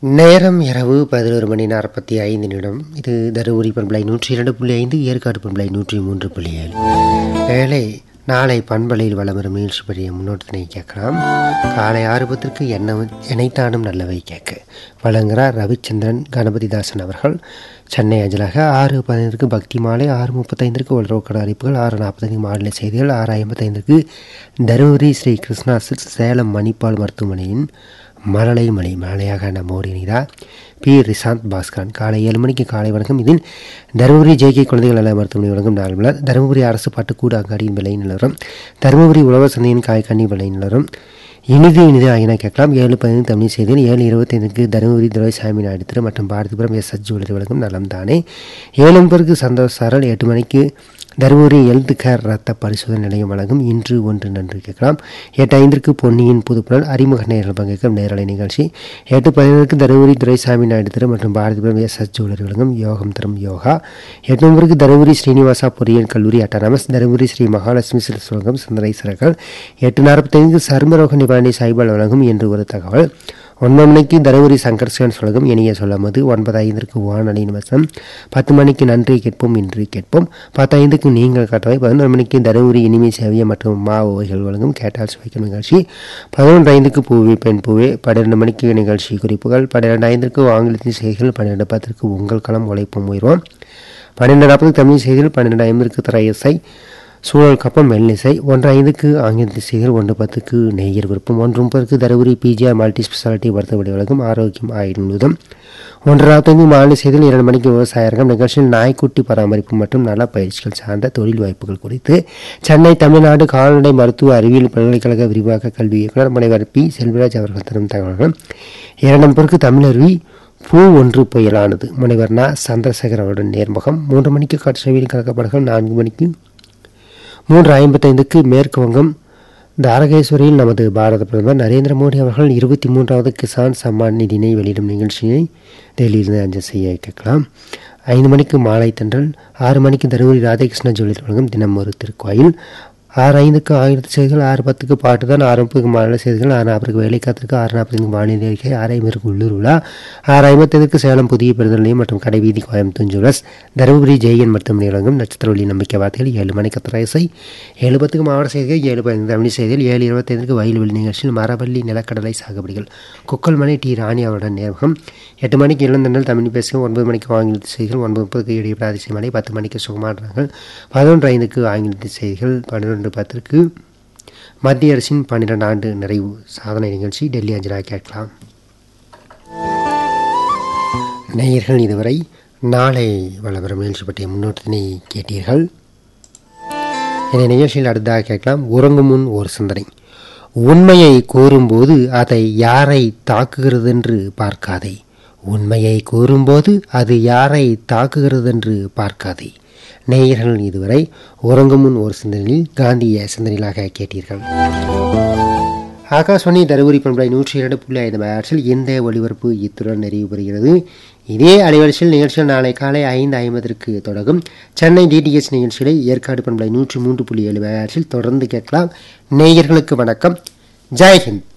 நேரம் இரவு பதினோரு மணி நாற்பத்தி ஐந்து நிமிடம் இது தருமபுரி பண்பலை நூற்றி இரண்டு புள்ளி ஐந்து ஏற்காடு பண்பலை நூற்றி மூன்று புள்ளி ஏழு வேலை நாளை பண்பலையில் வளம் வரும் நிகழ்ச்சி பற்றிய முன்னோட்டத்தினை கேட்கலாம் காலை ஆறு பத்திற்கு என்ன இணைத்தானும் நல்லவை கேட்க வழங்குகிறார் ரவிச்சந்திரன் கணபதிதாசன் அவர்கள் சென்னை அஞ்சலாக ஆறு பதினைந்திற்கு பக்தி மாலை ஆறு முப்பத்தைந்திற்கு உலரோக்கட அறிப்புகள் ஆறு நாற்பத்தைந்து மாநில செய்திகள் ஆறு ஐம்பத்தைந்திற்கு தருமபுரி ஸ்ரீ கிருஷ்ணா சில்க்ஸ் சேலம் மணிப்பால் மருத்துவமனையின் மழலை மலை மழையாக நம்மோடு இணைகிறார் பி ரிசாந்த் பாஸ்கரன் காலை ஏழு மணிக்கு காலை வணக்கம் இதில் தருமபுரி ஜேகே குழந்தைகள் நல மருத்துவமனை வழங்கும் நாள் மலர் தருமபுரி அரசு பாட்டுக்கூடு அங்காடியின் விலை நிலவரம் தருமபுரி உழவர் சந்தையின் காய்கனி விலை நிலவரம் இனிது இனிது ஆகின கேட்கலாம் ஏழு பதினைந்து தமிழ் செய்தியில் ஏழு இருபத்தைந்துக்கு தருமபுரி துரைசாமி நாயுடு திரு மற்றும் பாரதிபுரம் எஸ் எஸ் ஜுவல்லரி வழங்கும் நலம் தானே ஏழு முப்பதுக்கு சந்தோஷ் சாரல் எட்டு மணிக்கு தருமபுரி ஹெல்த் கேர் ரத்த பரிசோதனை நிலையம் வழங்கும் இன்று ஒன்று நன்று கேட்கலாம் எட்டு ஐந்திற்கு பொன்னியின் புதுப்புணல் அறிமுக நேரில் பங்கேற்கும் நேரலை நிகழ்ச்சி எட்டு பதினொன்றுக்கு தருமபுரி துரைசாமி நாயுடு திரு மற்றும் பாரதிபுரம் எஸ் எஸ் ஜுவல்லரி வழங்கும் யோகம் தரும் யோகா எட்டு ஒன்பதுக்கு தருமபுரி ஸ்ரீனிவாசா பொறியியல் கல்லூரி அட்டானமஸ் தருமபுரி ஸ்ரீ மகாலட்சுமி சில்ஸ் வழங்கும் சந்திரேஸ்வரர்கள் எட்டு நாற்பத்தைந்து சர்மரோக நிவாரணி சாய்பால் வழங்கும் என்று ஒரு தகவல் ஒன்பது மணிக்கு தருமபுரி சங்கர் சிவன் சொல்கம் இனிய சொல்லமது ஒன்பது ஐந்திற்கு வானொலியின் வசம் பத்து மணிக்கு நன்றி கேட்போம் இன்று கேட்போம் பத்து ஐந்துக்கு நீங்கள் காட்டவை பதினொரு மணிக்கு தருமபுரி இனிமை சேவிய மற்றும் மா ஓவைகள் வழங்கும் கேட்டால் சுவைக்கும் நிகழ்ச்சி பதினொன்று ஐந்துக்கு பூவி பெண் பூவே பன்னிரெண்டு மணிக்கு நிகழ்ச்சி குறிப்புகள் பன்னிரெண்டு ஐந்திற்கு ஆங்கிலத்தின் செய்திகள் பன்னிரெண்டு பத்திற்கு உங்கள் களம் உழைப்பும் உயிர்வோம் பன்னிரெண்டு நாற்பதுக்கு தமிழ் செய்திகள் பன்னிரெண்டு ஐம்பதுக்கு திரை இசை சூழல் கப்பம் மெல்லிசை ஒன்று ஐந்துக்கு ஆங்கில செய்திகள் ஒன்று பத்துக்கு நெய்யர் விருப்பம் ஒன்று முப்பதுக்கு தருமபுரி பிஜிஆர் மல்டி ஸ்பெஷாலிட்டி மருத்துவமனை வழங்கும் ஆரோக்கியம் ஆயுர்வேதம் ஒன்று நாற்பத்தைந்து மாநில செய்தியில் இரண்டு மணிக்கு விவசாயரங்கம் நிகழ்ச்சியில் நாய்க்குட்டி பராமரிப்பு மற்றும் நல பயிற்சிகள் சார்ந்த தொழில் வாய்ப்புகள் குறித்து சென்னை தமிழ்நாடு கால்நடை மருத்துவ அறிவியல் பல்கலைக்கழக விரிவாக்க கல்வி இயக்குனர் முனைவர் பி செல்வராஜ் அவர்கள் தரும் தகவல்கள் இரண்டு முப்பதுக்கு தமிழருவி பூ ஒன்று புயலானது முனைவர் ந சந்திரசேகர் அவருடன் நேர்முகம் மூன்று மணிக்கு கட்சவியில் கலக்கப்படுகள் நான்கு மணிக்கு மூன்று ஐம்பத்தைந்துக்கு மேற்கு வங்கம் தாரகேஸ்வரியில் நமது பாரத பிரதமர் நரேந்திர மோடி அவர்கள் இருபத்தி மூன்றாவது கிசான் சம்மான் நிதியினை வெளியிடும் நிகழ்ச்சியை டெல்லியிலிருந்து அஞ்சல் செய்ய கேட்கலாம் ஐந்து மணிக்கு மாலை தென்றல் ஆறு மணிக்கு தருமபுரி ராதாகிருஷ்ண ஜோலி வழங்கும் தினம் ஒரு திருக்கோயில் ஆறு ஐந்துக்கு ஆயிரத்து செய்திகள் ஆறு பத்துக்கு பாட்டு தான் ஆறு முப்பதுக்கு மாநில செய்திகள் ஆறு நாற்பதுக்கு வேலை காத்திருக்கு ஆறு நாற்பதுக்கு வானிலை அறிக்கை ஆறு ஐம்பதுக்கு உள்ளூர் விழா ஆறு ஐம்பத்தைந்துக்கு சேலம் புதிய பெருதல் நிலையம் மற்றும் கடைவீதி கோயம்புத்தூர் ஜுவலர்ஸ் தருமபுரி ஜெயன் மருத்துவமனை வழங்கும் நட்சத்திர ஒளி நம்பிக்கை வார்த்தைகள் ஏழு மணிக்கு திரைசை ஏழு பத்துக்கு மாவட்ட செய்திகள் ஏழு பதினைந்து தமிழ் செய்திகள் ஏழு இருபத்தைந்துக்கு வயல்வெளி நிகழ்ச்சியில் மரவள்ளி நிலக்கடலை சாகுபடிகள் குக்கல்மனை டி ராணி அவருடன் நேர்முகம் எட்டு மணிக்கு இளந்தண்டல் தமிழ் பேசும் ஒன்பது மணிக்கு ஆங்கிலத்து செய்திகள் ஒன்பது முப்பதுக்கு இடையே பிராதிசை மலை பத்து மணிக்கு சுகமாடுறார்கள் பதினொன்று ஐந்துக்கு ஆங்கிலத்து செய்திகள் பன்னிரெண்டு பத்திற்கு மத்திய அரசின் பன்னிரெண்டு ஆண்டு நிறைவு சாதனை நிகழ்ச்சி டெல்லி அஞ்சலா கேட்கலாம் நேயர்கள் இதுவரை நாளை வளவரம் நிகழ்ச்சி பற்றிய முன்னோட்டத்தினை கேட்டீர்கள் இந்த நிகழ்ச்சியில் அடுத்ததாக கேட்கலாம் உறங்கும் முன் ஒரு சிந்தனை உண்மையை கூறும்போது அதை யாரை தாக்குகிறதென்று பார்க்காதே உண்மையை கூறும்போது அது யாரை தாக்குகிறதென்று பார்க்காதே நேயர்கள் இதுவரை உறங்கும் முன் ஒரு சிந்தனையில் காந்திய சிந்தனைகளாக கேட்டீர்கள் ஆகாஷ்வாணி தருமபுரி பண்பலை நூற்றி இரண்டு புள்ளி ஐந்து மெகாட்சில் இந்த ஒளிபரப்பு இத்துடன் நிறைவு பெறுகிறது இதே அலைவரிசையில் நிகழ்ச்சியில் நாளை காலை ஐந்து ஐம்பதற்கு தொடங்கும் சென்னை டிடிஎஸ் நிகழ்ச்சிகளை ஏற்காடு பண்பலை நூற்றி மூன்று புள்ளி ஏழு மெகாட்சில் தொடர்ந்து கேட்கலாம் நேயர்களுக்கு வணக்கம் ஜெய்ஹிந்த்